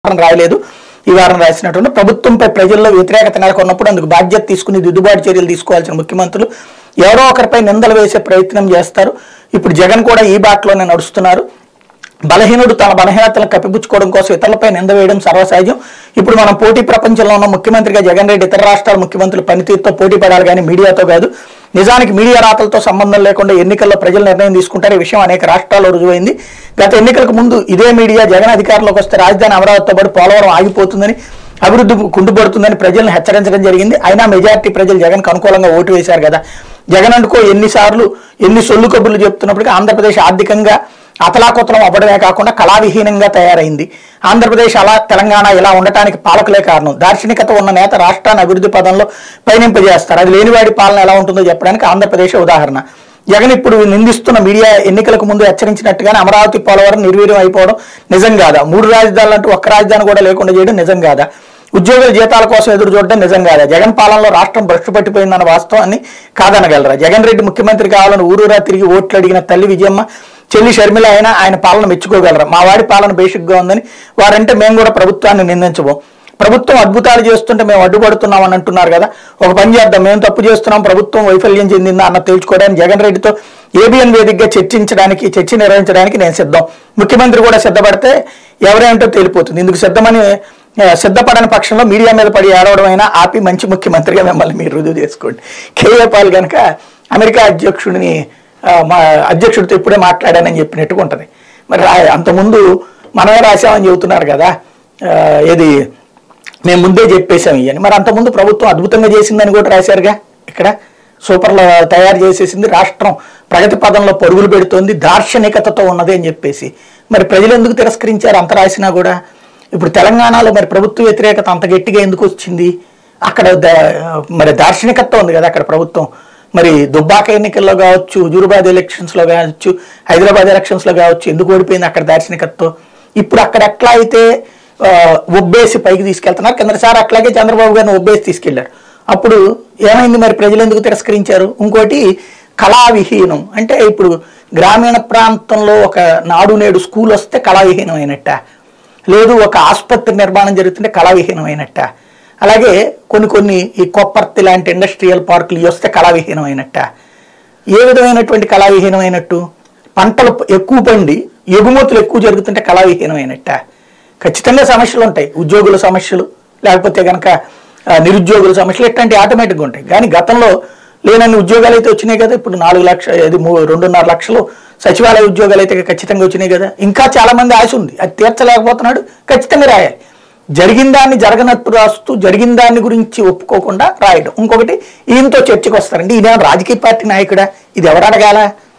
వారం రాయలేదు ఈ వారం రాసినటువంటి ప్రభుత్వంపై ప్రజల్లో వ్యతిరేకత నెలకొన్నప్పుడు అందుకు బాధ్యత తీసుకుని దిద్దుబాటు చర్యలు తీసుకోవాల్సిన ముఖ్యమంత్రులు ఎవరో ఒకరిపై నిందలు వేసే ప్రయత్నం చేస్తారు ఇప్పుడు జగన్ కూడా ఈ బాటలోనే నడుస్తున్నారు బలహీనుడు తన బలహీనతలను కప్పిపుచ్చుకోవడం కోసం ఇతరులపై నింద వేయడం సర్వసహజం ఇప్పుడు మనం పోటీ ప్రపంచంలో ఉన్న ముఖ్యమంత్రిగా జగన్ రెడ్డి ఇతర రాష్ట్రాల ముఖ్యమంత్రులు పనితీరుతో పోటీ పడాలి కానీ మీడియాతో కాదు నిజానికి మీడియా రాతలతో సంబంధం లేకుండా ఎన్నికల్లో ప్రజలు నిర్ణయం తీసుకుంటారు ఈ విషయం అనేక రాష్ట్రాల్లో రుజువైంది గత ఎన్నికలకు ముందు ఇదే మీడియా జగన్ అధికారంలోకి వస్తే రాజధాని అమరావతితో పాటు పోలవరం ఆగిపోతుందని అభివృద్ధి కుంటుపడుతుందని ప్రజలను హెచ్చరించడం జరిగింది అయినా మెజారిటీ ప్రజలు జగన్కు అనుకూలంగా ఓటు వేశారు కదా జగన్ అనుకో ఎన్నిసార్లు ఎన్ని సొల్లు కబుర్లు చెప్తున్నప్పటికీ ఆంధ్రప్రదేశ్ ఆర్థికంగా అతలాకుతలం అవ్వడమే కాకుండా కళావిహీనంగా తయారైంది ఆంధ్రప్రదేశ్ అలా తెలంగాణ ఇలా ఉండటానికి పాలకులే కారణం దార్శనికత ఉన్న నేత రాష్ట్రాన్ని అభివృద్ధి పదంలో పయనింపజేస్తారు అది లేనివాడి పాలన ఎలా ఉంటుందో చెప్పడానికి ఆంధ్రప్రదేశ్ ఉదాహరణ జగన్ ఇప్పుడు నిందిస్తున్న మీడియా ఎన్నికలకు ముందు హెచ్చరించినట్టుగానే అమరావతి పోలవరం నిర్వీర్యం అయిపోవడం నిజం కాదా మూడు రాజధానులు అంటూ ఒక్క రాజధాని కూడా లేకుండా చేయడం నిజం కాదా ఉద్యోగుల జీతాల కోసం ఎదురు చూడడం నిజం కాదా జగన్ పాలనలో రాష్ట్రం భ్రష్టు పట్టిపోయిందన్న వాస్తవాన్ని కాదనగలరా జగన్ రెడ్డి ముఖ్యమంత్రి కావాలని ఊరూరా తిరిగి ఓట్లు అడిగిన తల్లి విజయమ్మ చెల్లి షర్మిల అయినా ఆయన పాలన మెచ్చుకోగలరా మా వాడి పాలన బేసిక్గా ఉందని వారంటే మేము కూడా ప్రభుత్వాన్ని నిందించబోం ప్రభుత్వం అద్భుతాలు చేస్తుంటే మేము అడ్డుపడుతున్నాం అని అంటున్నారు కదా ఒక పని చేద్దాం మేము తప్పు చేస్తున్నాం ప్రభుత్వం వైఫల్యం చెందిందా అన్న తేల్చుకోవడానికి జగన్ రెడ్డితో ఏబిఎన్ వేదికగా చర్చించడానికి చర్చ నిర్వహించడానికి నేను సిద్ధం ముఖ్యమంత్రి కూడా సిద్ధపడితే ఎవరేంటో తేలిపోతుంది ఇందుకు సిద్ధమని ఆ, సిద్ధపడని పక్షంలో మీడియా మీద పడి ఏడవడం అయినా ఆపి మంచి ముఖ్యమంత్రిగా మిమ్మల్ని మీరు రుజువు చేసుకోండి కేఏ పాల్ కనుక అమెరికా అధ్యక్షుడిని ఆ, మా అధ్యక్షుడితో ఇప్పుడే మాట్లాడానని చెప్పినట్టుగా ఉంటుంది మరి రా- అంతకుముందు మనమే రాసామని చెబుతున్నారు కదా ఆ, ఏది మేము ముందే చెప్పేశాం ఇవని మరి అంతకుముందు ప్రభుత్వం అద్భుతంగా చేసిందని కూడా రాశారుగా ఇక్కడ సూపర్లో తయారు చేసేసింది రాష్ట్రం ప్రగతి పదంలో పరుగులు పెడుతోంది దార్శనికతతో ఉన్నది అని చెప్పేసి మరి ప్రజలు ఎందుకు తిరస్కరించారు అంత రాసినా కూడా ఇప్పుడు తెలంగాణలో మరి ప్రభుత్వ వ్యతిరేకత అంత గట్టిగా ఎందుకు వచ్చింది అక్కడ ద- మరి దార్శనికత్వం ఉంది కదా అక్కడ ప్రభుత్వం మరి దుబ్బాక ఎన్నికల్లో కావచ్చు హుజూరాబాద్ ఎలక్షన్స్లో కావచ్చు హైదరాబాద్ ఎలక్షన్స్లో కావచ్చు ఎందుకు ఓడిపోయింది అక్కడ దార్శనికత్వం ఇప్పుడు అక్కడ ఎట్లా అయితే ఆ, ఒబ్బేసి పైకి తీసుకెళ్తున్నారు కిందసారి అట్లాగే చంద్రబాబు గారిని ఒబ్బేసి తీసుకెళ్లారు అప్పుడు ఏమైంది మరి ప్రజలు ఎందుకు తిరస్కరించారు ఇంకోటి కళావిహీనం అంటే ఇప్పుడు గ్రామీణ ప్రాంతంలో ఒక నాడు నేడు స్కూల్ వస్తే కళావిహీనం అయినట్ట లేదు ఒక ఆసుపత్రి నిర్మాణం జరుగుతుంటే కళావిహీనం అయినట్ట అలాగే కొన్ని కొన్ని ఈ కొప్పర్తి లాంటి ఇండస్ట్రియల్ పార్కులు ఇవి వస్తే కళావిహీనం అయినట్ట ఏ విధమైనటువంటి కళావిహీనం అయినట్టు పంటలు ఎక్కువ పండి ఎగుమతులు ఎక్కువ జరుగుతుంటే కళావిహీనం అయినట్ట ఖచ్చితంగా సమస్యలు ఉంటాయి ఉద్యోగుల సమస్యలు లేకపోతే కనుక ఆ, నిరుద్యోగుల సమస్యలు ఇట్లాంటి ఆటోమేటిక్గా ఉంటాయి కానీ గతంలో లేనన్ని ఉద్యోగాలు అయితే వచ్చినాయి కదా ఇప్పుడు నాలుగు లక్షల ఇది మూ- రెండున్నర లక్షలు సచివాలయ ఉద్యోగాలు అయితే ఖచ్చితంగా వచ్చినాయి కదా ఇంకా చాలా మంది ఆశ ఉంది అది తీర్చలేకపోతున్నాడు ఖచ్చితంగా రాయాలి జరిగిన దాన్ని జరగనట్టు రాస్తూ జరిగిన దాన్ని గురించి ఒప్పుకోకుండా రాయడం ఇంకొకటి ఈయనతో చర్చకు వస్తారండి ఈయన రాజకీయ పార్టీ నాయకుడా ఇది ఎవరు అడగాల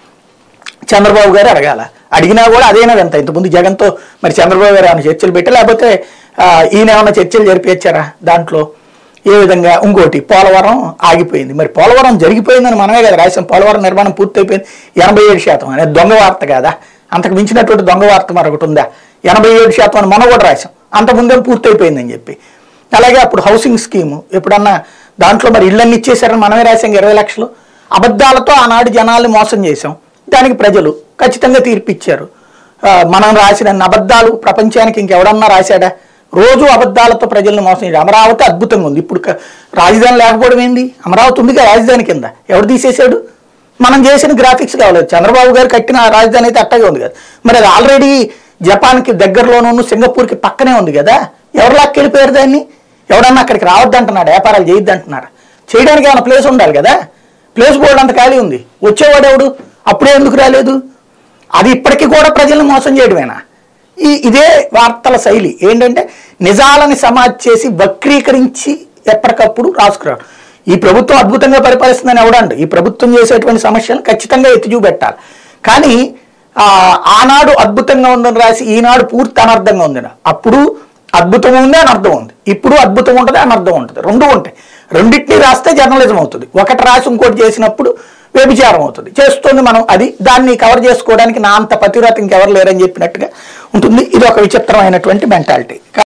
చంద్రబాబు గారు అడగాల అడిగినా కూడా అదేనా ఎంత ఇంతకుముందు జగన్తో మరి చంద్రబాబు గారు ఏమైనా చర్చలు పెట్టి లేకపోతే ఆ, ఈయన ఏమైనా చర్చలు జరిపించారా దాంట్లో ఏ విధంగా ఇంకోటి పోలవరం ఆగిపోయింది మరి పోలవరం జరిగిపోయిందని మనమే కదా రాసాం పోలవరం నిర్మాణం పూర్తయిపోయింది ఎనభై ఏడు శాతం అనేది దొంగ వార్త కాదా అంతకు మించినటువంటి దొంగ వార్త మరొకటి ఉందా ఎనభై ఏడు శాతం అని మనం కూడా రాసాం అంత ముందే పూర్తయిపోయిందని చెప్పి అలాగే అప్పుడు హౌసింగ్ స్కీము ఎప్పుడన్నా దాంట్లో మరి ఇళ్ళన్ని ఇచ్చేసారని మనమే రాసాం ఇరవై లక్షలు అబద్ధాలతో ఆనాడు జనాల్ని మోసం చేశాం దానికి ప్రజలు ఖచ్చితంగా తీర్పిచ్చారు ఆ, మనం రాసిన అబద్ధాలు ప్రపంచానికి ఇంకెవడన్నా రాశాడా రోజు అబద్ధాలతో ప్రజల్ని మోసం చేయాలి అమరావతి అద్భుతంగా ఉంది ఇప్పుడు క- రాజధాని లేకపోవడం ఏంది అమరావతి ఉందిగా రాజధాని కింద ఎవడు తీసేశాడు మనం చేసిన గ్రాఫిక్స్ కావాలి చంద్రబాబు గారు కట్టిన ఆ రాజధాని అయితే అట్టగే ఉంది కదా మరి అది ఆల్రెడీ జపాన్కి దగ్గరలోనూ సింగపూర్కి పక్కనే ఉంది కదా ఎవరు లాక్కెళ్ళిపోయారు దాన్ని ఎవడన్నా అక్కడికి రావద్దంటున్నాడు వ్యాపారాలు చేయొద్దు అంటున్నారు చేయడానికి ఏమైనా ప్లేస్ ఉండాలి కదా ప్లేస్ బోర్డు అంత ఖాళీ ఉంది వచ్చేవాడు ఎవడు అప్పుడే ఎందుకు రాలేదు అది ఇప్పటికీ కూడా ప్రజల్ని మోసం చేయడమేనా ఈ ఇదే వార్తల శైలి ఏంటంటే నిజాలని సమాజ్ చేసి వక్రీకరించి ఎప్పటికప్పుడు రాసుకురాడు ఈ ప్రభుత్వం అద్భుతంగా పరిపాలిస్తుందని ఎవడండు ఈ ప్రభుత్వం చేసేటువంటి సమస్యలను ఖచ్చితంగా ఎత్తి చూపెట్టాలి కానీ ఆ, ఆనాడు అద్భుతంగా ఉందని రాసి ఈనాడు పూర్తి అనర్థంగా ఉంది అప్పుడు అద్భుతం ఉంది అని అర్థం ఉంది ఇప్పుడు అద్భుతం ఉంటుంది అని అర్థం ఉంటుంది రెండు ఉంటాయి రెండింటినీ రాస్తే జర్నలిజం అవుతుంది ఒకటి రాసి ఇంకోటి చేసినప్పుడు వ్యభిచారం అవుతుంది చేస్తుంది మనం అది దాన్ని కవర్ చేసుకోవడానికి నా అంత పతివ్రత ఇంకెవరు లేరని చెప్పినట్టుగా ఉంటుంది ఇది ఒక విచిత్రమైనటువంటి మెంటాలిటీ